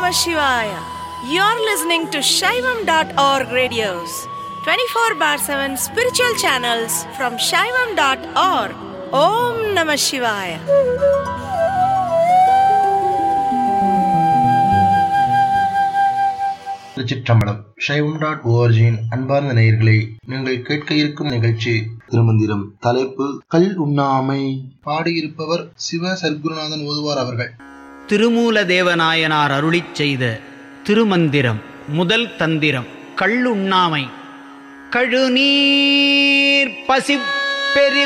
Namah Shivaya. You're listening to Shaivam.org radios, 24 bar 7 spiritual channels from Shaivam.org. Om Namah Shivaya. திருச்சிற்றம்பலம் சைவம் dot ஓஆர்ஜியின் அன்பார்ந்த நேயர்களே நீங்கள் கேட்க இருக்கும் நிகழ்ச்சி திருமந்திரம் தலைப்பு கல் உண்ணாமை பாடியிருப்பவர் சிவ சர்க்குருநாதன் ஓதுவார் அவர்கள் திருமூல தேவநாயனார் அருளிச் செய்த திருமந்திரம் முதல் தந்திரம் கள்ளுண்ணாமை கழுநீர் பசிப்பெரில்